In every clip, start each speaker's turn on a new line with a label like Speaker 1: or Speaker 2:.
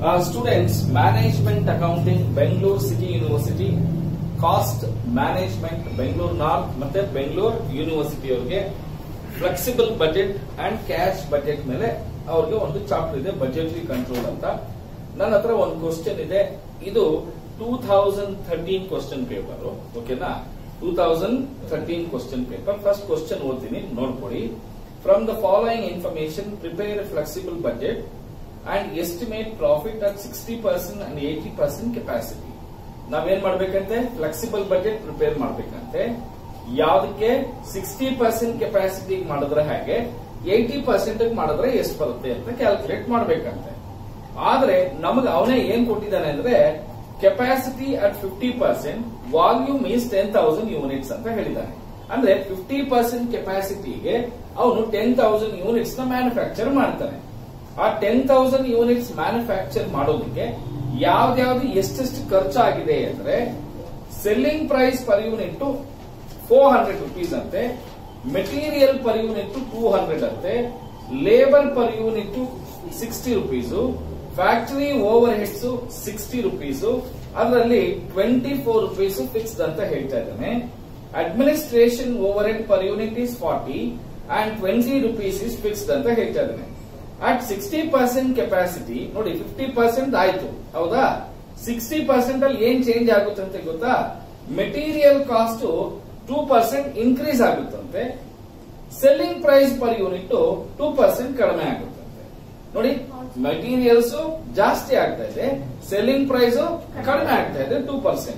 Speaker 1: Students management accounting Bengaluru city university cost management Bengaluru north ಮತ್ತೆ Bengaluru university ಅವರಿಗೆ flexible budget and cash budget ಮೇಲೆ ಅವ್ರಿಗೆ ಒಂದು ಚಾಪ್ಟರ್ ಇದೆ ಬಜೆಟರಿ ಕಂಟ್ರೋಲ್ ಅಂತ ನನ್ನ ಹತ್ರ ಒಂದು ಕ್ವಶನ್ ಇದೆ ಇದು two thousand thirteen question paper ಓಕೆನಾ two thousand thirteen question paper first question ಓದ್ತೀನಿ ನೋಡ್ಕೊಡಿ from the following information prepare flexible budget and estimate profit at sixty percent and eighty percent capacity ನಾವೇನ್ ಮಾಡ್ಬೇಕಂತೆ ಫ್ಲೆಕ್ಸಿಬಲ್ ಬಜೆಟ್ ಪ್ರಿಪೇರ್ ಮಾಡ್ಬೇಕಂತೆ ಯಾವ್ದಕ್ಕೆ sixty percent capacity ಮಾಡಿದ್ರೆ ಹೇಗೆ eighty percent ಮಾಡಿದ್ರೆ ಎಷ್ಟು ಬರುತ್ತೆ ಅಂತ ಕ್ಯಾಲ್ಕುಲೇಟ್ ಮಾಡ್ಬೇಕಂತೆ ಆದ್ರೆ ನಮಗೆ ಅವನೇ ಏನ್ ಕೊಟ್ಟಿದ್ದಾನೆ ಅಂದ್ರೆ capacity at fifty percent volume is ten thousand units ಅಂತ ಹೇಳಿದ್ದಾನೆ ಅಂದ್ರೆ ಫಿಫ್ಟಿ ಪರ್ಸೆಂಟ್ ಕೆಪಾಸಿಟಿಗೆ ಅವನು ಟೆನ್ ತೌಸಂಡ್ ಯೂನಿಟ್ಸ್ ನ ಮ್ಯಾನುಫ್ಯಾಕ್ಚರ್ ಮಾಡ್ತಾನೆ ಆ ಟೆನ್ ತೌಸಂಡ್ ಯೂನಿಟ್ಸ್ ಮ್ಯಾನುಫ್ಯಾಕ್ಚರ್ ಮಾಡೋದಕ್ಕೆ ಯಾವ್ದ್ಯಾವ್ದು ಎಷ್ಟೆಷ್ಟು ಖರ್ಚಾಗಿದೆ ಅಂದ್ರೆ selling price per unit four hundred rupees ಅಂತೆ material per unit two hundred ಅಂತೆ labour per unit sixty rupees factory overheads sixty rupees ಅದರಲ್ಲಿ ಟ್ವೆಂಟಿ ಫೋರ್ ರುಪೀಸ್ ಫಿಕ್ಸ್ಡ್ ಅಂತ ಹೇಳ್ತಾ ಇದ್ದಾನೆ administration overhead per unit is forty and twenty rupees is fixed ಅಂತ ಹೇಳ್ತಾ ಇದ್ದಾನೆ at sixty percent capacity ನೋಡಿ fifty percent ಆಯ್ತು ಹೌದಾ ಸಿಕ್ಸ್ಟಿ ಪರ್ಸೆಂಟ್ ಅಲ್ಲಿ ಏನ್ ಚೇಂಜ್ ಆಗುತ್ತಂತೆ ಗೊತ್ತಾ material cost two percent increase ಆಗುತ್ತಂತೆ selling price per unit two percent ಕಡಿಮೆ ಆಗುತ್ತಂತೆ ನೋಡಿ ಮೆಟೀರಿಯಲ್ಸ್ ಜಾಸ್ತಿ ಆಗ್ತಾ ಇದೆ ಸೆಲ್ಲಿಂಗ್ ಪ್ರೈಸ್ ಕಡಿಮೆ ಆಗ್ತಾ ಇದೆ ಟೂ ಪರ್ಸೆಂಟ್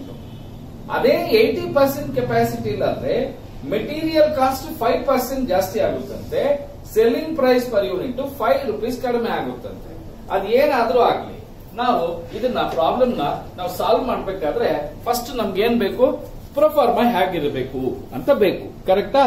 Speaker 1: ಅದೇ ಏಟಿ ಪರ್ಸೆಂಟ್ ಕೆಪಾಸಿಟಿ ಇಲ್ಲಾಂದ್ರೆ ಮೆಟೀರಿಯಲ್ ಕಾಸ್ಟ್ ಫೈವ್ ಪರ್ಸೆಂಟ್ ಜಾಸ್ತಿ ಆಗುತ್ತಂತೆ selling price per unit five rupees ಕಡಿಮೆ ಆಗುತ್ತಂತೆ ಅದೇನಾದ್ರೂ ಆಗ್ಲಿ ನಾವು ಇದನ್ನ ಪ್ರಾಬ್ಲಮ್ ನ ನಾವು ಸಾಲ್ವ್ ಮಾಡ್ಬೇಕಾದ್ರೆ ಫಸ್ಟ್ ನಮ್ಗೆ ಏನ್ ಬೇಕು ಪ್ರೊಫಾರ್ಮ ಹೇಗಿರಬೇಕು ಅಂತ ಬೇಕು ಕರೆಕ್ಟಾ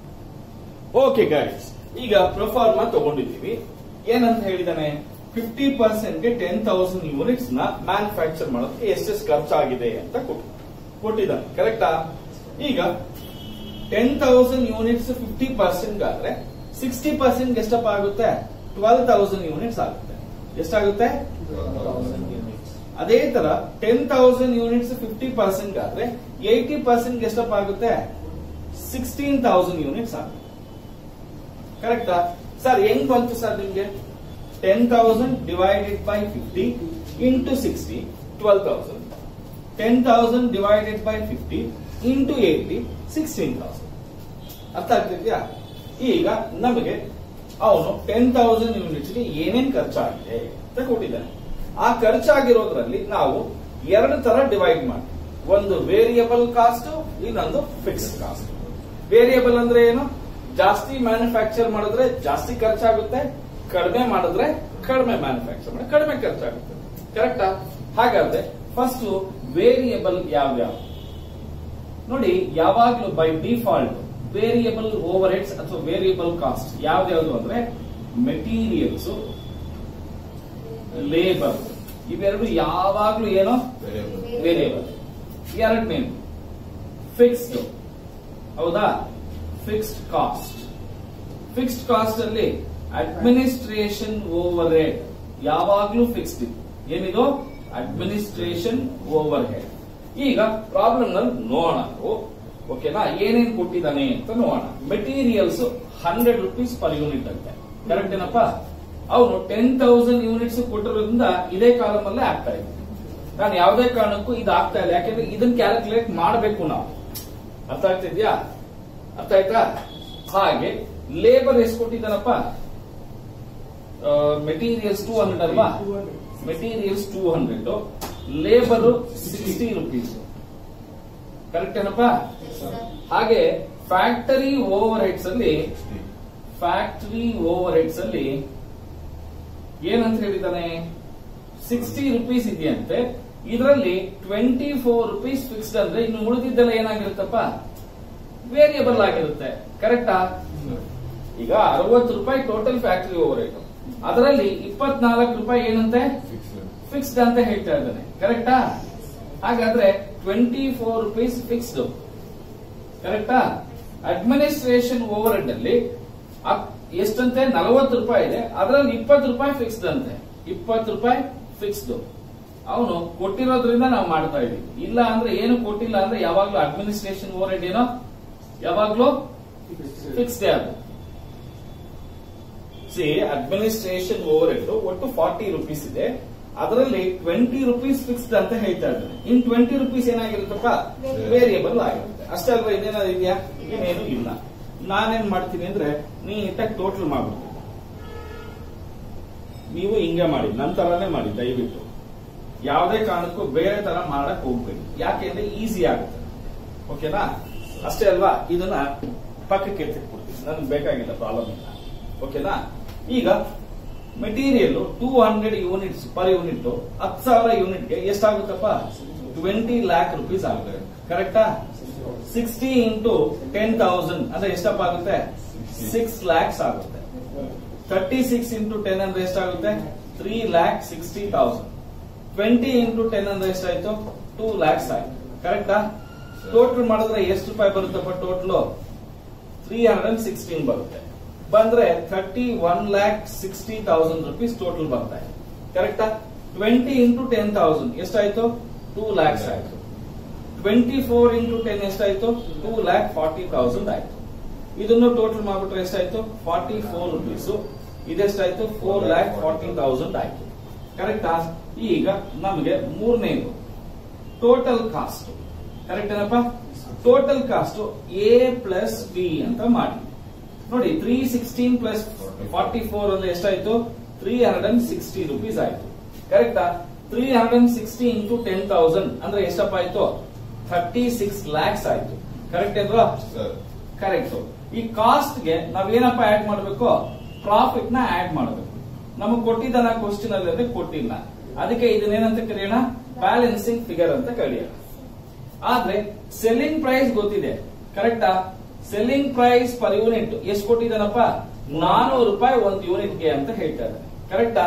Speaker 1: ಓಕೆ ಗೈಸ್ ಈಗ ಪ್ರೊಫಾರ್ಮ ತಗೊಂಡಿದ್ದೀವಿ ಏನಂತ ಹೇಳಿದಾನೆ ಫಿಫ್ಟಿ ಪರ್ಸೆಂಟ್ಗೆ ಟೆನ್ ತೌಸಂಡ್ ಯೂನಿಟ್ಸ್ ನ ಮ್ಯಾನುಫ್ಯಾಕ್ಚರ್ ಮಾಡೋದಕ್ಕೆ ಎಷ್ಟೆಷ್ಟು ಖರ್ಚಾಗಿದೆ ಅಂತ ಕೊಟ್ಟು ಕೊಟ್ಟಿದ್ದಾನೆ ಕರೆಕ್ಟಾ ಈಗ ten thousand units fifty percent ಆದ್ರೆ ಸಿಕ್ಸ್ಟಿ ಪರ್ಸೆಂಟ್ ಎಷ್ಟಪ್ಪ ಆಗುತ್ತೆ ಟ್ವೆಲ್ ತೌಸಂಡ್ ಯೂನಿಟ್ಸ್ ಆಗುತ್ತೆ ಎಷ್ಟಾಗುತ್ತೆ ಅದೇ ತರ ten thousand units fifty percent ಆದ್ರೆ ಏಟಿ ಪರ್ಸೆಂಟ್ ಎಷ್ಟಪ್ಪ ಆಗುತ್ತೆ ಸಿಕ್ಸ್ಟೀನ್ ತೌಸಂಡ್ ಯೂನಿಟ್ಸ್ ಆಗುತ್ತೆ ಕರೆಕ್ಟಾ ಸರ್ ಹೆಂಗ್ ಬಂತು ಸರ್ ನಿಮ್ಗೆ ten thousand divided by fifty into sixty twelve thousand ten thousand divided by fifty into eighty sixteen thousand ಅರ್ಥ ಆಗ್ತಿದ್ಯಾ ಈಗ ನಮಗೆ ಅವನು ಟೆನ್ ತೌಸಂಡ್ ಯೂನಿಟ್ಸ್ಗೆ ಏನೇನ್ ಖರ್ಚಾಗಿದೆ ಅಂತ ಕೊಟ್ಟಿದ್ದಾನೆ ಆ ಖರ್ಚಾಗಿರೋದ್ರಲ್ಲಿ ನಾವು ಎರಡು ತರ ಡಿವೈಡ್ ಮಾಡಿ ಒಂದು ವೇರಿಯಬಲ್ ಕಾಸ್ಟ್ ಇನ್ನೊಂದು ಫಿಕ್ಸ್ಡ್ ಕಾಸ್ಟ್ ವೇರಿಯಬಲ್ ಅಂದ್ರೆ ಏನು ಜಾಸ್ತಿ ಮ್ಯಾನುಫ್ಯಾಕ್ಚರ್ ಮಾಡಿದ್ರೆ ಜಾಸ್ತಿ ಖರ್ಚಾಗುತ್ತೆ ಕಡಿಮೆ ಮಾಡಿದ್ರೆ ಕಡಿಮೆ ಮ್ಯಾನುಫ್ಯಾಕ್ಚರ್ ಮಾಡಿ ಕಡಿಮೆ ಖರ್ಚಾಗುತ್ತೆ ಕರೆಕ್ಟಾ ಹಾಗಾದ್ರೆ ಫಸ್ಟ್ ವೇರಿಯಬಲ್ ಯಾವ್ಯಾವ ನೋಡಿ ಯಾವಾಗ್ಲೂ by default variable overheads ಅಥವಾ ವೇರಿಯಬಲ್ ಕಾಸ್ಟ್ ಯಾವ್ದ್ಯಾವ್ದು ಅಂದ್ರೆ ಮೆಟೀರಿಯಲ್ಸ್ ಲೇಬರ್ ಇವೆರಡು ಯಾವಾಗ್ಲೂ ಏನೋ ವೇರಿಯಬಲ್ ಎರಡನೇದು ಫಿಕ್ಸ್ಡ್ ಹೌದಾ ಫಿಕ್ಸ್ಡ್ ಕಾಸ್ಟ್ ಫಿಕ್ಸ್ಡ್ ಕಾಸ್ಟ್ ಅಲ್ಲಿ ಅಡ್ಮಿನಿಸ್ಟ್ರೇಷನ್ ಓವರ್ ಹೆಡ್ ಯಾವಾಗ್ಲೂ ಫಿಕ್ಸ್ಡ್ ಏನಿದು ಅಡ್ಮಿನಿಸ್ಟ್ರೇಷನ್ ಓವರ್ ಹೆಡ್ ಈಗ ಪ್ರಾಬ್ಲಮ್ ನಲ್ಲಿ ನೋಡೋಣ ನಾವು ಓಕೆನಾ ಏನೇನ್ ಕೊಟ್ಟಿದ್ದಾನೆ ಅಂತ ನೋಡೋಣ materials hundred rupees per unit ಅಂತೆ ಕರೆಕ್ಟ್ ಏನಪ್ಪ ಅವನು ಟೆನ್ ತೌಸಂಡ್ ಯೂನಿಟ್ಸ್ ಕೊಟ್ಟಿರೋದ್ರಿಂದ ಇದೇ ಕಾಲಮ್ ಅಲ್ಲೇ ಆಗ್ತಾ ಇದೆ ನಾನು ಯಾವುದೇ ಕಾರಣಕ್ಕೂ ಇದು ಆಗ್ತಾ ಇಲ್ಲ ಯಾಕಂದ್ರೆ ಇದನ್ನ ಕ್ಯಾಲ್ಕುಲೇಟ್ ಮಾಡಬೇಕು ನಾವು ಅರ್ಥ ಆಗ್ತಿದ್ಯಾ ಅರ್ಥ ಆಯ್ತಾ ಹಾಗೆ ಲೇಬರ್ ಎಷ್ಟು ಕೊಟ್ಟಿದ್ದಾನಪ್ಪ ಮೆಟೀರಿಯಲ್ಸ್ ಟೂ ಹಂಡ್ರೆಡ್ ಅಲ್ವಾ materials two hundred labour sixty rupees correct ಏನಪ್ಪ ಹಾಗೆ ಫ್ಯಾಕ್ಟರಿ ಓವರ್ ಹೆಡ್ಸ್ ಅಲ್ಲಿ ಫ್ಯಾಕ್ಟರಿ ಓವರ್ ಹೆಡ್ಸ್ ಅಲ್ಲಿ ಏನಂತ ಹೇಳಿದ್ದಾನೆ ಸಿಕ್ಸ್ಟಿ ರುಪೀಸ್ ಇದೆಯಂತೆ ಇದರಲ್ಲಿ ಟ್ವೆಂಟಿ ಫೋರ್ ರುಪೀಸ್ ಫಿಕ್ಸ್ಡ್ ಅಂದ್ರೆ ಇನ್ನು ಉಳಿದಿದ್ದೆಲ್ಲ ಏನಾಗಿರುತ್ತಪ್ಪ ವೇರಿಯಬಲ್ ಆಗಿರುತ್ತೆ ಕರೆಕ್ಟಾ ಈಗ ಅರವತ್ತು ರೂಪಾಯಿ ಟೋಟಲ್ ಫ್ಯಾಕ್ಟರಿ ಓವರ್ ಹೆಡ್ ಅದರಲ್ಲಿ ಇಪ್ಪತ್ನಾಲ್ಕು ರೂಪಾಯಿ ಏನಂತೆ ಫಿಕ್ಸ್ಡ್ ಅಂತ ಹೇಳ್ತಾ ಇದ್ದಾನೆ ಕರೆಕ್ಟಾ ಹಾಗಾದ್ರೆ ಟ್ವೆಂಟಿ ಫೋರ್ ರುಪೀಸ್ ಫಿಕ್ಸ್ಡ್ ಕರೆಕ್ಟಾ ಅಡ್ಮಿನಿಸ್ಟ್ರೇಷನ್ ಓವರ್ ಹೆಡ್ ಅಲ್ಲಿ ಅಪ್- ಎಷ್ಟಂತೆ ನಲವತ್ತು ರೂಪಾಯಿ ಇದೆ ಅದರಲ್ಲಿ ಇಪ್ಪತ್ತು ರೂಪಾಯಿ ಫಿಕ್ಸ್ಡ್ ಅಂತೆ ಇಪ್ಪತ್ತು ರೂಪಾಯಿ ಫಿಕ್ಸ್ಡ್ ಅವನು ಕೊಟ್ಟಿರೋದ್ರಿಂದ ನಾವು ಮಾಡ್ತಾ ಇದೀವಿ ಇಲ್ಲ ಅಂದ್ರೆ ಏನು ಕೊಟ್ಟಿಲ್ಲ ಅಂದ್ರೆ ಯಾವಾಗ್ಲೂ ಅಡ್ಮಿನಿಸ್ಟ್ರೇಷನ್ ಓವರ್ ಹೆಡ್ ಏನೋ ಯಾವಾಗ್ಲೂ ಫಿಕ್ಸ್ಡ್ ಅದು ಸಿ ಅಡ್ಮಿನಿಸ್ಟ್ರೇಷನ್ ಓವರ್ ಹೆಡ್ ಒಟ್ಟು ಫಾರ್ಟಿ ರುಪೀಸ್ ಇದೆ ಅದರಲ್ಲಿ ಟ್ವೆಂಟಿ ರುಪೀಸ್ ಫಿಕ್ಸ್ಡ್ ಅಂತ ಹೇಳ್ತಾ ಇದ್ದಾರೆ ಇನ್ ಟ್ವೆಂಟಿ ರುಪೀಸ್ ಏನಾಗಿರುತ್ತಪ್ಪ ವೇರಿಯಬಲ್ ಆಗಿರುತ್ತೆ ಅಷ್ಟೇ ಅಲ್ವಾ ಇದೇನಾದ್ರು ಇದೆಯಾ ಇನ್ನೇನು ಇಲ್ಲ ನಾನೇನ್ ಮಾಡ್ತೀನಿ ಅಂದ್ರೆ ನೀಟಾಗಿ ಟೋಟಲ್ ಮಾಡ್ಬಿಡ್ತೀನಿ ನೀವು ಹಿಂಗೆ ಮಾಡಿ ನನ್ನ ತರಾನೇ ಮಾಡಿ ದಯವಿಟ್ಟು ಯಾವುದೇ ಕಾರಣಕ್ಕೂ ಬೇರೆ ತರ ಮಾಡಕ್ ಹೋಗ್ಬೇಡಿ ಯಾಕೆಂದ್ರೆ ಈಸಿ ಆಗುತ್ತೆ ಓಕೆನಾ ಅಷ್ಟೇ ಅಲ್ವಾ ಇದನ್ನ ಪಕ್ಕಕ್ಕೆ ಎತ್ತಿಟ್ಬಿಡ್ತೀನಿ ನನಗೆ ಬೇಕಾಗಿಲ್ಲ ಪ್ರಾಬ್ಲಮ್ ಇಲ್ಲ ಓಕೆನಾ ಈಗ material two hundred units per unit ಹತ್ತು ಸಾವಿರ ಯೂನಿಟ್ಗೆ ಎಷ್ಟಾಗುತ್ತಪ್ಪ ಟ್ವೆಂಟಿ ಲ್ಯಾಕ್ ರುಪೀಸ್ ಆಗುತ್ತೆ ಕರೆಕ್ಟಾ ಸಿಕ್ಸ್ಟಿ ಇಂಟು ಟೆನ್ ತೌಸಂಡ್ ಅಂದ್ರೆ ಎಷ್ಟಪ್ಪ ಆಗುತ್ತೆ ಸಿಕ್ಸ್ ಲ್ಯಾಕ್ಸ್ ಆಗುತ್ತೆ ತರ್ಟಿ ಸಿಕ್ಸ್ ಇಂಟು ಟೆನ್ ಅಂದ್ರೆ ಎಷ್ಟಾಗುತ್ತೆ three lakh sixty thousand twenty into ten ಅಂದ್ರೆ ಎಷ್ಟಾಯ್ತು ಟೂ ಲ್ಯಾಕ್ಸ್ ಆಯ್ತು ಕರೆಕ್ಟಾ ಟೋಟಲ್ ಮಾಡಿದ್ರೆ ಎಷ್ಟು ರೂಪಾಯಿ ಬರುತ್ತಪ್ಪ ಟೋಟಲ್ ತ್ರೀ ಹಂಡ್ರೆಡ್ ಸಿಕ್ಸ್ಟೀನ್ ಬರುತ್ತೆ ಬಂದ್ರೆ thirty one lakh sixty thousand rupees total ಬರ್ತಾ ಇದೆ ಕರೆಕ್ಟಾ ಟ್ವೆಂಟಿ ಇಂಟು ಟೆನ್ ತೌಸಂಡ್ ಎಷ್ಟಾಯ್ತು ಟೂ ಲ್ಯಾಕ್ಸ್ ಆಯ್ತು ಟ್ವೆಂಟಿ ಫೋರ್ ಇಂಟು ಟೆನ್ ಎಷ್ಟಾಯ್ತು ಟೂ ಲ್ಯಾಕ್ ಫಾರ್ಟಿ ತೌಸಂಡ್ ಆಯ್ತು ಇದನ್ನು ಟೋಟಲ್ ಮಾಡ್ಬಿಟ್ರೆ ಎಷ್ಟಾಯ್ತು ಫಾರ್ಟಿ ಫೋರ್ ರುಪೀಸ್ ಇದೆಷ್ಟಾಯ್ತು ಫೋರ್ ಲ್ಯಾಕ್ ಫಾರ್ಟಿ ತೌಸಂಡ್ ಆಯ್ತು ಕರೆಕ್ಟಾ ಈಗ ನಮಗೆ ಮೂರನೇದು ಟೋಟಲ್ ಕಾಸ್ಟ್ ಕರೆಕ್ಟ್ ಏನಪ್ಪ total cost A plus B ಅಂತ ಮಾಡಿ ನೋಡಿ three sixteen plus forty four ಅಂದ್ರೆ ಎಷ್ಟಾಯ್ತು three hundred and sixty rupees ಆಯ್ತು ಕರೆಕ್ಟಾ three hundred and sixty into ten thousand ಅಂದ್ರೆ ಎಷ್ಟಪ್ಪ ಆಯ್ತು ಥರ್ಟಿ ಸಿಕ್ಸ್ ಲ್ಯಾಕ್ಸ್ ಆಯ್ತು ಕರೆಕ್ಟ್ ಅಂದ್ರ ಕರೆಕ್ಟ್ ಈ ಕಾಸ್ಟ್ ಗೆ ನಾವೇನಪ್ಪ ಆಡ್ ಮಾಡಬೇಕು ಪ್ರಾಫಿಟ್ ನ ಆಡ್ ಮಾಡಬೇಕು ನಮಗ್ ಕೊಟ್ಟಿದ್ದಾನ ಕ್ವಶನ್ ಅಲ್ಲಿ ಅಂದ್ರೆ ಕೊಟ್ಟಿಲ್ಲ ಅದಕ್ಕೆ ಇದನ್ನೇನಂತ ಕರೆಯೋಣ ಬ್ಯಾಲೆನ್ಸಿಂಗ್ ಫಿಗರ್ ಅಂತ ಕರೆಯೋಣ ಆದ್ರೆ ಸೆಲ್ಲಿಂಗ್ ಪ್ರೈಸ್ ಗೊತ್ತಿದೆ ಕರೆಕ್ಟಾ ಸೆಲ್ಲಿಂಗ್ ಪ್ರೈಸ್ ಪರ್ ಯೂನಿಟ್ ಎಷ್ಟು ಕೊಟ್ಟಿದ್ದಾನಪ್ಪ ನಾನೂರು ರೂಪಾಯಿ ಒಂದು ಯೂನಿಟ್ಗೆ ಅಂತ ಹೇಳ್ತಾ ಇದ್ದಾನೆ ಕರೆಕ್ಟಾ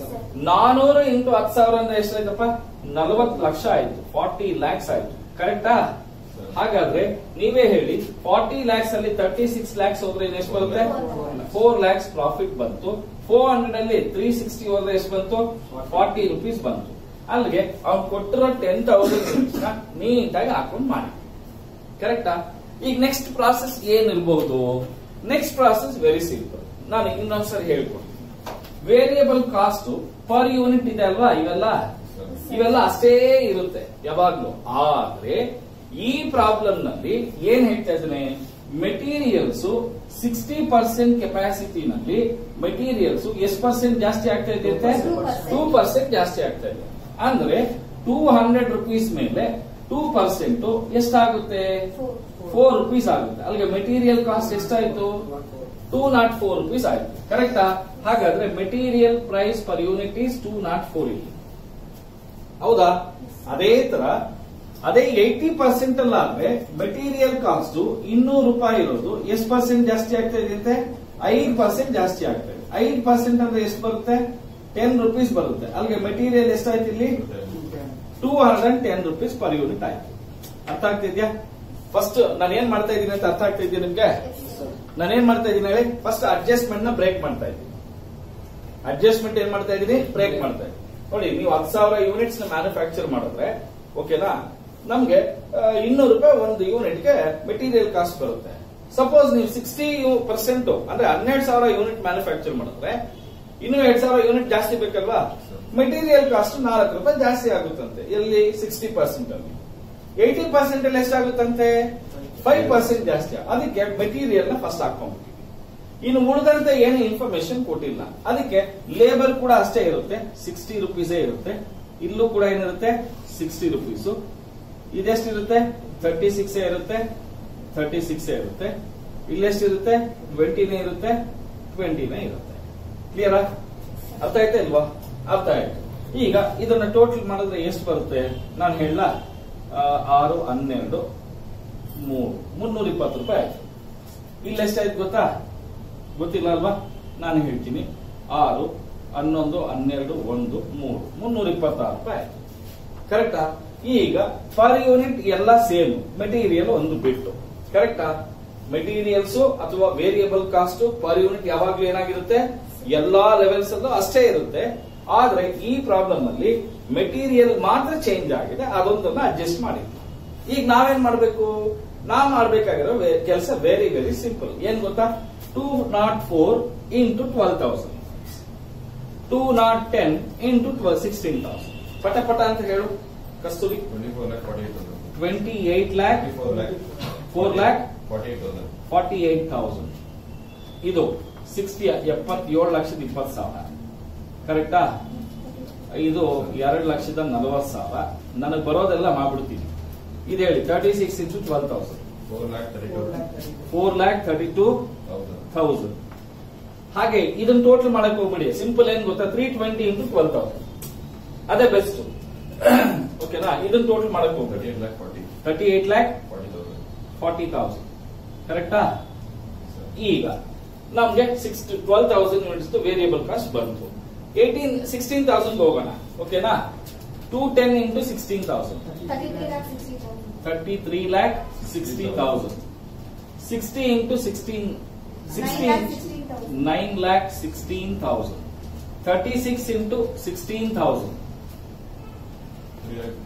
Speaker 1: ನಾನೂರು ಇಂಟು ಹತ್ತು ಸಾವಿರ ಅಂದ್ರೆ ಎಷ್ಟಾಯ್ತಪ್ಪ ನಲವತ್ತು ಲಕ್ಷ ಆಯ್ತು ಫಾರ್ಟಿ ಲ್ಯಾಕ್ಸ್ ಆಯ್ತು ಕರೆಕ್ಟಾ ಹಾಗಾದ್ರೆ ನೀವೇ ಹೇಳಿ ಫಾರ್ಟಿ ಲ್ಯಾಕ್ಸ್ ಅಲ್ಲಿ ತರ್ಟಿ ಸಿಕ್ಸ್ ಲ್ಯಾಕ್ಸ್ ಹೋದ್ರೆ ಎಷ್ಟು ಬರುತ್ತೆ ಫೋರ್ ಲ್ಯಾಕ್ಸ್ ಪ್ರಾಫಿಟ್ ಬಂತು ಫೋರ್ ಹಂಡ್ರೆಡ್ ಅಲ್ಲಿ ತ್ರೀ ಸಿಕ್ಸ್ಟಿ ಹೋದ್ರೆ ಎಷ್ಟು ಬಂತು ಫಾರ್ಟಿ ರುಪೀಸ್ ಬಂತು ಅಲ್ಲಿಗೆ ಅವ್ನು ಕೊಟ್ಟಿರೋ ಟೆನ್ ತೌಸಂಡ್ ನೀಟಾಗಿ ಹಾಕೊಂಡು ಮಾಡಿ ಕರೆಕ್ಟಾ ಈಗ ನೆಕ್ಸ್ಟ್ ಪ್ರಾಸೆಸ್ ಏನಿರಬಹುದು ನೆಕ್ಸ್ಟ್ ಪ್ರಾಸೆಸ್ ವೆರಿ ಸಿಂಪಲ್ ನಾನು ಇನ್ನೊಂದ್ಸರಿ ಹೇಳ್ಕೊಡ್ತೀನಿ ವೇರಿಯಬಲ್ ಕಾಸ್ಟ್ ಪರ್ ಯೂನಿಟ್ ಇದೆ ಅಲ್ವಾ ಇವೆಲ್ಲ ಇವೆಲ್ಲ ಅಷ್ಟೇ ಇರುತ್ತೆ ಯಾವಾಗ್ಲೂ ಆದ್ರೆ ಈ ಪ್ರಾಬ್ಲಮ್ ನಲ್ಲಿ ಏನ್ ಹೇಳ್ತಾ ಇದ್ದಾನೆ ಮೆಟೀರಿಯಲ್ಸ್ ಸಿಕ್ಸ್ಟಿ ಪರ್ಸೆಂಟ್ ಕೆಪಾಸಿಟಿನಲ್ಲಿ ಮೆಟೀರಿಯಲ್ಸ್ ಎಷ್ಟು ಪರ್ಸೆಂಟ್ ಜಾಸ್ತಿ ಆಗ್ತಾ ಇದೆಯಂತೆ
Speaker 2: 2%.
Speaker 1: ಟೂ ಪರ್ಸೆಂಟ್ ಜಾಸ್ತಿ ಆಗ್ತಾ ಇದೆ ಅಂದ್ರೆ ಟೂ ಹಂಡ್ರೆಡ್ ರುಪೀಸ್ ಮೇಲೆ ಟೂ ಪರ್ಸೆಂಟ್ ಎಷ್ಟಾಗುತ್ತೆ ಫೋರ್ ರುಪೀಸ್ ಆಗುತ್ತೆ ಅಲ್ಲಿಗೆ ಮೆಟೀರಿಯಲ್ ಕಾಸ್ಟ್ ಎಷ್ಟಾಯ್ತು ಟೂ ನಾಟ್ ಫೋರ್ ರುಪೀಸ್ ಆಯ್ತು ಕರೆಕ್ಟಾ ಹಾಗಾದ್ರೆ material price per unit is two naught four ಇಲ್ಲಿ ಹೌದಾ ಅದೇ ತರ ಅದೇ ಏಯ್ಟಿ ಪರ್ಸೆಂಟ್ ಅಲ್ಲಾದ್ರೆ ಮೆಟೀರಿಯಲ್ ಕಾಸ್ಟ್ ಇನ್ನೂರು ರೂಪಾಯಿ ಇರೋದು ಎಷ್ಟು ಪರ್ಸೆಂಟ್ ಜಾಸ್ತಿ ಆಗ್ತಾ ಇದೆಯಂತೆ ಐದು ಪರ್ಸೆಂಟ್ ಜಾಸ್ತಿ ಆಗ್ತಾ ಇದೆ ಐದು ಪರ್ಸೆಂಟ್ ಅಂದ್ರೆ ಎಷ್ಟು ಬರುತ್ತೆ ಟೆನ್ ರುಪೀಸ್ ಬರುತ್ತೆ ಅಲ್ಲಿಗೆ ಮೆಟೀರಿಯಲ್ ಎಷ್ಟಾಯ್ತು ಇಲ್ಲಿ two hundred and ten rupees per unit ಆಯ್ತು ಅರ್ಥ ಆಗ್ತಿದ್ಯಾ ಫಸ್ಟ್ ನಾನು ಏನ್ ಮಾಡ್ತಾ ಇದ್ದೀನಿ ಅಂತ ಅರ್ಥ ಆಗ್ತಿದ್ಯಾ ನಿಮ್ಗೆ ನಾನು ಏನ್ ಮಾಡ್ತಾ ಇದ್ದೀನಿ ಹೇಳಿ ಫಸ್ಟ್ ಅಡ್ಜಸ್ಟ್ಮೆಂಟ್ ನ ಬ್ರೇಕ್ ಮಾಡ್ತಾ ಇದ್ದೀನಿ ಅಡ್ಜಸ್ಟ್ಮೆಂಟ್ ಏನ್ ಮಾಡ್ತಾ ಇದ್ದೀನಿ ಬ್ರೇಕ್ ಮಾಡ್ತಾ ಇದ್ದೀನಿ ನೋಡಿ ನೀವು ಹತ್ತು ಸಾವಿರ ಯೂನಿಟ್ಸ್ ನ ಮ್ಯಾನುಫ್ಯಾಕ್ಚರ್ ಮಾಡಿದ್ರೆ ಓಕೆನಾ ನಮ್ಗೆ ಆ, ಇನ್ನೂರು ರೂಪಾಯಿ ಒಂದು ಯೂನಿಟ್ಗೆ ಮೆಟೀರಿಯಲ್ ಕಾಸ್ಟ್ ಬರುತ್ತೆ ಸಪೋಸ್ ನೀವು ಸಿಕ್ಸ್ಟಿ ಪರ್ಸೆಂಟ್ ಅಂದ್ರೆ ಹನ್ನೆರಡು ಸಾವಿರ ಯೂನಿಟ್ ಮ್ಯಾನುಫ್ಯಾಕ್ಚರ್ ಮಾಡಿದ್ರೆ ಇನ್ನು ಎರಡ್ ಸಾವಿರ ಯೂನಿಟ್ ಜಾಸ್ತಿ ಬೇಕಲ್ವಾ ಮೆಟೀರಿಯಲ್ ಕಾಸ್ಟ್ ನಾಲ್ಕು ರೂಪಾಯಿ ಜಾಸ್ತಿ ಆಗುತ್ತಂತೆ ಎಲ್ಲಿ ಸಿಕ್ಸ್ಟಿ ಪರ್ಸೆಂಟ್ ಅಲ್ಲಿ ಏಯ್ಟಿ ಪರ್ಸೆಂಟ್ ಅಲ್ಲಿ ಎಷ್ಟಾಗುತ್ತಂತೆ ಫೈವ್ ಪರ್ಸೆಂಟ್ ಜಾಸ್ತಿ ಅದಕ್ಕೆ ಮೆಟೀರಿಯಲ್ ನ ಫಸ್ಟ್ ಹಾಕೊಂಡ್ಬಿಟ್ಟಿವಿ ಇನ್ನು ಉಳಿದಂತೆ ಏನು ಇನ್ಫಾರ್ಮೇಶನ್ ಕೊಟ್ಟಿಲ್ಲ ಅದಕ್ಕೆ ಲೇಬರ್ ಕೂಡ ಅಷ್ಟೇ ಇರುತ್ತೆ ಸಿಕ್ಸ್ಟಿ ರುಪೀಸೇ ಇರುತ್ತೆ ಇಲ್ಲೂ ಕೂಡ ಏನಿರುತ್ತೆ ಸಿಕ್ಸ್ಟಿ ರುಪೀಸು ಇದೆಷ್ಟಿರುತ್ತೆ ತರ್ಟಿ ಸಿಕ್ಸ್ ಇರುತ್ತೆ ತರ್ಟಿ ಸಿಕ್ಸ್ ಇರುತ್ತೆ ಇಲ್ಲೆಷ್ಟಿರುತ್ತೆ ಟ್ವೆಂಟಿನೇ ಇರುತ್ತೆ ಟ್ವೆಂಟಿನೇ ಇರುತ್ತೆ ಕ್ಲಿಯರಾ ಅರ್ಥ ಆಯ್ತಾ ಇಲ್ವಾ ಅರ್ಥ ಆಯ್ತು ಈಗ ಇದನ್ನ ಟೋಟಲ್ ಮಾಡಿದ್ರೆ ಎಷ್ಟು ಬರುತ್ತೆ ನಾನು ಹೇಳ ಆರು ಹನ್ನೆರಡು ಮೂರು ಮುನ್ನೂರ ಇಪ್ಪತ್ತು ರೂಪಾಯಿ ಆಯ್ತು ಇಲ್ಲಿ ಎಷ್ಟಾಯ್ತು ಗೊತ್ತಾ ಗೊತ್ತಿಲ್ಲ ಅಲ್ವಾ ನಾನು ಹೇಳ್ತೀನಿ ಆರು ಹನ್ನೊಂದು ಹನ್ನೆರಡು ಒಂದು ಮೂರು ಮುನ್ನೂರ ಇಪ್ಪತ್ತಾರು ರೂಪಾಯಿ ಆಯ್ತು ಕರೆಕ್ಟಾ ಈಗ ಪರ್ ಯೂನಿಟ್ ಎಲ್ಲ ಸೇಮ್ ಮೆಟೀರಿಯಲ್ ಒಂದು ಬಿಟ್ಟು ಕರೆಕ್ಟಾ ಮೆಟೀರಿಯಲ್ಸ್ ಅಥವಾ ವೇರಿಯಬಲ್ ಕಾಸ್ಟ್ ಪರ್ ಯೂನಿಟ್ ಯಾವಾಗ್ಲೂ ಏನಾಗಿರುತ್ತೆ ಎಲ್ಲಾ ಲೆವೆಲ್ಸ್ ಅಲ್ಲೂ ಅಷ್ಟೇ ಇರುತ್ತೆ ಆದ್ರೆ ಈ ಪ್ರಾಬ್ಲಮ್ ಅಲ್ಲಿ ಮೆಟೀರಿಯಲ್ ಮಾತ್ರ ಚೇಂಜ್ ಆಗಿದೆ ಅದೊಂದನ್ನ ಅಡ್ಜಸ್ಟ್ ಮಾಡಿದ್ವಿ ಈಗ ನಾವೇನ್ ಮಾಡ್ಬೇಕು ನಾವ್ ಮಾಡ್ಬೇಕಾಗಿರೋ ಕೆಲಸ ವೆರಿ ವೆರಿ ಸಿಂಪಲ್ ಏನ್ ಗೊತ್ತಾ two naught four into twelve thousand two naught ten into twelve sixteen thousand ಪಟ ಪಟ ಅಂತ ಹೇಳು Kasturi
Speaker 2: 24 lakh 48,000.
Speaker 1: Twenty eight lakh
Speaker 2: 24 lakh
Speaker 1: four lakh
Speaker 2: 48,000.
Speaker 1: Forty eight thousand ಇದು ಸಿಕ್ಸ್ಟಿ ಎಪ್ಪತ್ತೇಳು ಲಕ್ಷದ ಇಪ್ಪತ್ತು ಸಾವಿರ ಕರೆಕ್ಟಾ ಇದು ಎರಡು ಲಕ್ಷದ ನಲವತ್ತು ಸಾವಿರ ನನಗೆ ಬರೋದೆಲ್ಲ ಮಾಡ್ಬಿಡ್ತೀನಿ ಇದು ಹೇಳಿ thirty six into twelve thousand
Speaker 2: 4 lakh 32,000.
Speaker 1: Four lakh thirty two thousand ಹಾಗೆ ಇದನ್ನ ಟೋಟಲ್ ಮಾಡಕ್ ಹೋಗ್ಬಿಡಿ ಸಿಂಪಲ್ ಏನ್ ಗೊತ್ತಾ three twenty into twelve thousand ಅದೇ ಬೆಸ್ಟ್ ಓಕೆನಾ ಇದನ್ನ ಟೋಟಲ್ ಮಾಡಕ್ ಹೋಗ್ಬೇಡಿ
Speaker 2: 38 lakh 40.
Speaker 1: Thirty eight lakh
Speaker 2: 40,000.
Speaker 1: Forty thousand ಕರೆಕ್ಟಾ
Speaker 2: Sir.
Speaker 1: ಈಗ ನಮ್ಗೆ six twelve thousand units variable cost ಬಂತು ಏಟೀನ್ ಸಿಕ್ಸ್ಟೀನ್ ತೌಸಂಡ್ ಹೋಗೋಣ ಓಕೆನಾ two ten into sixteen thousand
Speaker 3: Thirty-three lakh sixty thousand.
Speaker 1: Thirty three lakh sixty thousand sixty into sixteen
Speaker 3: Nine lakh sixteen thousand.
Speaker 1: Nine lakh sixteen thousand thirty six into sixteen thousand
Speaker 2: 3 lakh.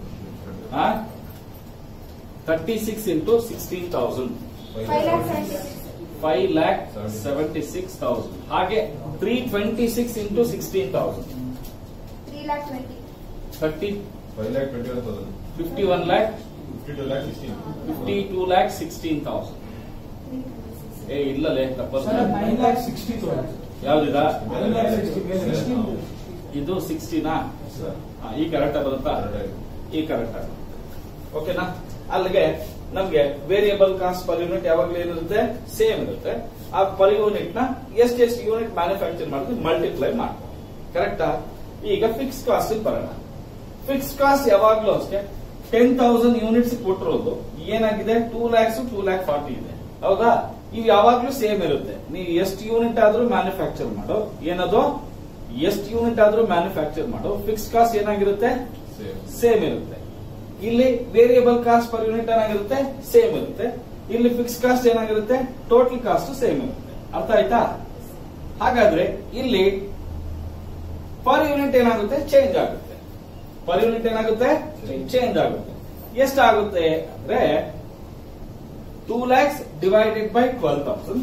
Speaker 1: Thirty six into sixteen thousand
Speaker 3: Five lakh seventy-six.
Speaker 1: Five lakh seventy six thousand ಹಾಗೆ three twenty six into sixteen thousand
Speaker 3: Three lakh twenty.
Speaker 1: Thirty
Speaker 2: 5 lakh 21,000.
Speaker 1: Fifty one lakh
Speaker 2: 52 lakh 16.
Speaker 1: Fifty two lakh sixteen thousand
Speaker 3: Three twenty-six.
Speaker 1: ಏ ಇಲ್ಲಲೇ ತಪ್ಪ
Speaker 4: sir nine lac sixty thousand
Speaker 1: ಯಾವ್ದಿದ
Speaker 4: Nine lakh sixty, sixteen.
Speaker 1: ಇದು ಸಿಕ್ಸ್ಟಿನಾ
Speaker 2: Sir.
Speaker 1: ಈ correct ಬರುತ್ತಾ
Speaker 2: Correct.
Speaker 1: ಈ correct ಓಕೆನಾ ಅಲ್ಲಿಗೆ ನಮ್ಗೆ ವೇರಿಯಬಲ್ ಕಾಸ್ಟ್ ಪರ್ ಯೂನಿಟ್ ಯಾವಾಗಲೂ ಏನಿರುತ್ತೆ ಸೇಮ್ ಇರುತ್ತೆ ಆ ಪರ್ ಯೂನಿಟ್ ನ ಎಷ್ಟೆಷ್ಟು ಯೂನಿಟ್ ಮ್ಯಾನುಫ್ಯಾಕ್ಚರ್ ಮಾಡಿದ್ರೆ ಮಲ್ಟಿಪ್ಲೈ ಮಾಡ್ಬೋದು ಕರೆಕ್ಟಾ ಈಗ ಫಿಕ್ಸ್ ಕಾಸ್ಟ್ ಬರೋಣ ಫಿಕ್ಸ್ ಕಾಸ್ಟ್ ಯಾವಾಗ್ಲೂ ಅಷ್ಟೇ ಟೆನ್ ತೌಸಂಡ್ ಯೂನಿಟ್ಸ್ ಕೊಟ್ಟಿರೋದು ಏನಾಗಿದೆ two lakhs two lakh forty ಇದೆ ಹೌದಾ ಇವು ಯಾವಾಗ್ಲೂ ಸೇಮ್ ಇರುತ್ತೆ ನೀವು ಎಷ್ಟು ಯೂನಿಟ್ ಆದ್ರೂ ಮ್ಯಾನುಫ್ಯಾಕ್ಚರ್ ಮಾಡೋ ಏನದು ಎಷ್ಟು ಯೂನಿಟ್ ಆದ್ರೂ ಮ್ಯಾನುಫ್ಯಾಕ್ಚರ್ ಮಾಡೋ ಫಿಕ್ಸ್ ಕಾಸ್ಟ್ ಏನಾಗಿರುತ್ತೆ
Speaker 2: Same.
Speaker 1: ಸೇಮ್ ಇರುತ್ತೆ ಇಲ್ಲಿ ವೇರಿಯಬಲ್ ಕಾಸ್ಟ್ ಪರ್ ಯೂನಿಟ್ ಏನಾಗಿರುತ್ತೆ ಸೇಮ್ ಇರುತ್ತೆ ಇಲ್ಲಿ ಫಿಕ್ಸ್ ಕಾಸ್ಟ್ ಏನಾಗಿರುತ್ತೆ ಟೋಟಲ್ ಕಾಸ್ಟ್ ಸೇಮ್ ಇರುತ್ತೆ ಅರ್ಥ ಆಯ್ತಾ ಹಾಗಾದ್ರೆ ಇಲ್ಲಿ ಪರ್ ಯೂನಿಟ್ ಏನಾಗುತ್ತೆ ಚೇಂಜ್ ಆಗುತ್ತೆ ಪರ್ ಯೂನಿಟ್ ಏನಾಗುತ್ತೆ ಚೇಂಜ್ ಆಗುತ್ತೆ ಎಷ್ಟಾಗುತ್ತೆ ಅಂದ್ರೆ two lakhs divided by twelve thousand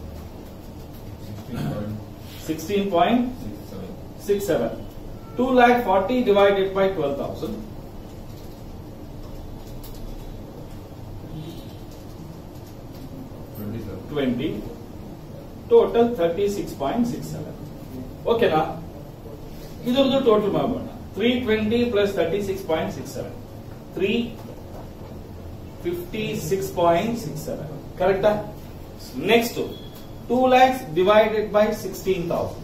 Speaker 2: 16.67.
Speaker 1: Sixteen point six seven two lakh forty divided by twelve thousand
Speaker 2: 27.
Speaker 1: Twenty total thirty six point six seven ಓಕೆನಾ ಇದ್ರದ್ದು ಟೋಟಲ್ ಮಾಡೋಣ three twenty plus thirty six point six seven three fifty six point six seven ಕರೆಕ್ಟಾ next two lakhs divided by sixteen thousand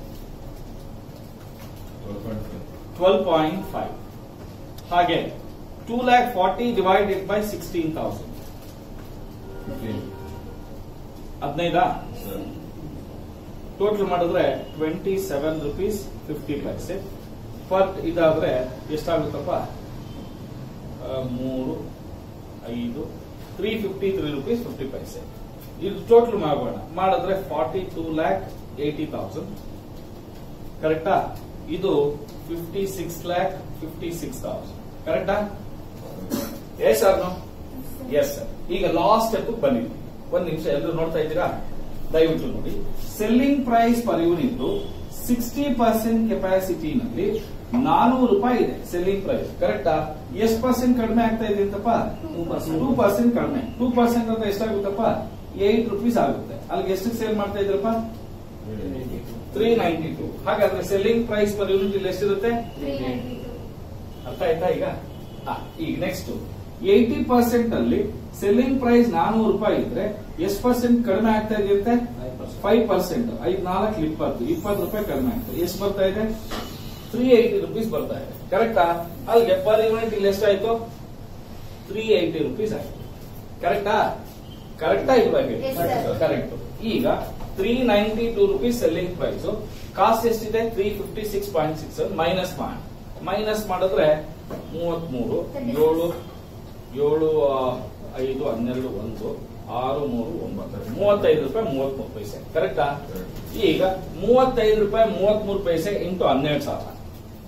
Speaker 2: 12.5.
Speaker 1: Twelve point five ಹಾಗೆ two lakh forty divided by sixteen thousand
Speaker 2: 15.
Speaker 1: ಹದಿನೈದಾ
Speaker 2: Sir.
Speaker 1: Total ಮಾಡಿದ್ರೆ twenty seven rupees fifty paise per ಇದಾದ್ರೆ ಎಷ್ಟಾಗುತ್ತಪ್ಪ ಆ, ಮೂರು ಐದು three fifty three rupees fifty paise ಇದು ಟೋಟಲ್ ಮಾಡೋಣ ಮಾಡಿದ್ರೆ forty two lakh eighty thousand ಕರೆಕ್ಟಾ ಇದು fifty six lakh fifty six thousand ಕರೆಕ್ಟಾ ಎಸ್ ಸರ್ ಎಸ್ ಸರ್ ಈಗ ಲಾಸ್ಟ್ ಸ್ಟೆಪ್ ಬಂದಿದ್ವಿ ಒಂದ್ ನಿಮಿಷ ಎಲ್ಲರೂ ನೋಡ್ತಾ ಇದ್ದೀರಾ ದಯವಿಟ್ಟು ನೋಡಿ selling price per unit sixty percent ಕೆಪಾಸಿಟಿನಲ್ಲಿ ನಾನೂರು ರೂಪಾಯಿ ಇದೆ ಸೆಲ್ಲಿಂಗ್ ಪ್ರೈಸ್ ಕರೆಕ್ಟಾ ಎಷ್ಟು ಪರ್ಸೆಂಟ್ ಕಡಿಮೆ ಆಗ್ತಾ ಇದೆ ಅಂತಪ್ಪ ಟೂ ಪರ್ಸೆಂಟ್ ಕಡಿಮೆ ಟೂ ಪರ್ಸೆಂಟ್ ಅಂತ ಎಷ್ಟಾಗುತ್ತಪ್ಪ ಏಟ್ ರುಪೀಸ್ ಆಗುತ್ತೆ ಅಲ್ಲಿಗೆ ಎಷ್ಟು ಸೇಲ್ ಮಾಡ್ತಾ ಇದ್ರಪ್ಪ ತ್ರೀ ನೈಂಟಿ ಟೂ ಹಾಗಾದ್ರೆ ಸೆಲ್ಲಿಂಗ್ ಪ್ರೈಸ್ ಪರ್ ಯೂನಿಟ್ ಇಲ್ಲಿ ಎಷ್ಟಿರುತ್ತೆ
Speaker 3: Three ninety-two.
Speaker 1: ಅರ್ಥ ಆಯ್ತಾ ಈಗ ಆ, ಈಗ ನೆಕ್ಸ್ಟ್ ಏಯ್ಟಿ ಪರ್ಸೆಂಟ್ ಅಲ್ಲಿ ಸೆಲ್ಲಿಂಗ್ ಪ್ರೈಸ್ ನಾನೂರು ರೂಪಾಯಿ ಇದ್ರೆ ಎಷ್ಟು ಪರ್ಸೆಂಟ್ ಕಡಿಮೆ ಆಗ್ತಾ ಇದೆಯಂತೆ ಫೈವ್ ಪರ್ಸೆಂಟ್ ಐದ್ ನಾಲ್ಕು ಇಪ್ಪತ್ತು ಇಪ್ಪತ್ತು ರೂಪಾಯಿ ಕಡಿಮೆ ಆಗ್ತದೆ ಎಷ್ಟು ಬರ್ತಾ ಇದೆ ತ್ರೀ ಏಯ್ಟಿ ರುಪೀಸ್ ಬರ್ತಾ ಇದೆ ಕರೆಕ್ಟಾ ಅಲ್ಲಿಗೆ ಪರ್ ಯೂನಿಟ್ ಇಲ್ಲಿ ಎಷ್ಟಾಯ್ತು ತ್ರೀ ಏಯ್ಟಿ ರುಪೀಸ್ ಆಯ್ತು ಕರೆಕ್ಟಾ ಕರೆಕ್ಟಾ ಇಲ್ವಾ
Speaker 3: Yes, sir.
Speaker 1: ಕರೆಕ್ಟ್ ಈಗ three ninety two rupees selling price cost ಎಷ್ಟಿದೆ three fifty six point six minus ಮಾಡಿ ಮೈನಸ್ ಮಾಡಿದ್ರೆ ಮೂವತ್ಮೂರು ಏಳು ಏಳು ಆ, ಐದು ಹನ್ನೆರಡು ಒಂದು ಆರು ಮೂರು ಒಂಬತ್ತು ಮೂವತ್ತೈದು ರೂಪಾಯಿ ಮೂವತ್ಮೂರು ಪೈಸೆ ಕರೆಕ್ಟಾ ಈಗ ಮೂವತ್ತೈದು ರೂಪಾಯಿ ಮೂವತ್ಮೂರು ಪೈಸೆ ಇಂಟು ಹನ್ನೆರಡು ಸಾವಿರ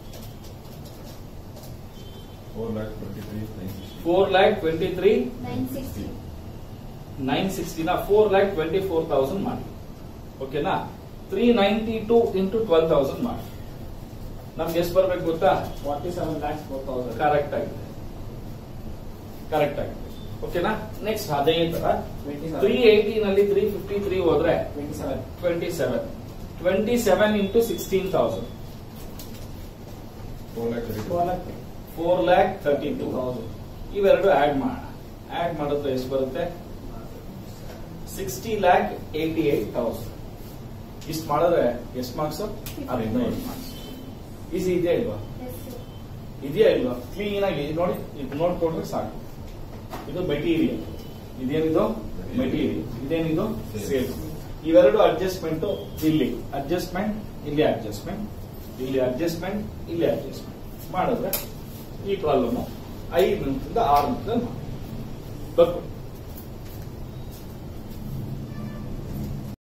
Speaker 2: Four lakh twenty-three, nine sixty.
Speaker 1: Four lakh twenty three
Speaker 3: nine sixty
Speaker 1: nine ಸಿಕ್ಸ್ಟಿನ four lakh twenty four thousand ಮಾಡಿ ಓಕೆನಾ three ninety two into twelve thousand ಮಾಡಿ ನಮ್ಗೆ ಎಷ್ಟು ಬರ್ಬೇಕು ಗೊತ್ತಾ
Speaker 4: forty seven lakhs four thousand
Speaker 1: correct ಆಗಿದೆ ಕರೆಕ್ಟ್ ಆಗಿದೆ ಓಕೆನಾ ನೆಕ್ಸ್ಟ್ ಅದೇ ತರ
Speaker 4: ಟ್ವೆಂಟಿ
Speaker 1: ತ್ರೀ ಏಯ್ಟೀನಲ್ಲಿ ತ್ರೀ ಫಿಫ್ಟಿ ತ್ರೀ ಹೋದ್ರೆ
Speaker 4: twenty seven
Speaker 1: twenty seven twenty seven into sixteen thousand
Speaker 2: Four lakh thirty-two.
Speaker 4: Four lakh
Speaker 1: four lakh thirty two
Speaker 4: two thousand
Speaker 1: ಇವೆರಡು ಆಡ್ ಮಾಡೋಣ add ಮಾಡಿದ್ರೆ ಎಷ್ಟು ಬರುತ್ತೆ sixty lakh eighty eight thousand ಇಷ್ಟು ಮಾಡಿದ್ರೆ ಎಷ್ಟು ಮಾರ್ಕ್ಸ್ ಅದರಿಂದ ಏಟ್ ಮಾರ್ಕ್ಸ್ ಈಸಿ ಇದೆಯಾ ಇಲ್ವಾ
Speaker 3: ಎಸ್ ಸರ್
Speaker 1: ಇದೆಯಾ ಇಲ್ವಾ ಕ್ಲೀನ್ ಆಗಿ ಇದು ನೋಡಿ ಇದು ನೋಡ್ಕೊಂಡ್ರೆ ಸಾಕು ಇದು ಮೆಟೀರಿಯಲ್ ಇದೇನಿದು ಮೆಟೀರಿಯಲ್ ಇದೇನಿದು ಸೇಲ್ಸ್ ಇವೆರಡು ಅಡ್ಜಸ್ಟ್ಮೆಂಟ್ ಇಲ್ಲಿ ಅಡ್ಜಸ್ಟ್ಮೆಂಟ್ ಇಲ್ಲಿ ಅಡ್ಜಸ್ಟ್ಮೆಂಟ್ ಇಲ್ಲಿ ಅಡ್ಜಸ್ಟ್ಮೆಂಟ್ ಇಲ್ಲಿ ಅಡ್ಜಸ್ಟ್ಮೆಂಟ್ ಮಾಡಿದ್ರೆ ಈ ಪ್ರಾಬ್ಲಮ್ ಐದರಿಂದ ಆರು ನಿಮಿಷದಲ್ಲಿ ಮಾಡಿ ಬರ್ಕೊಳ್ಳಿ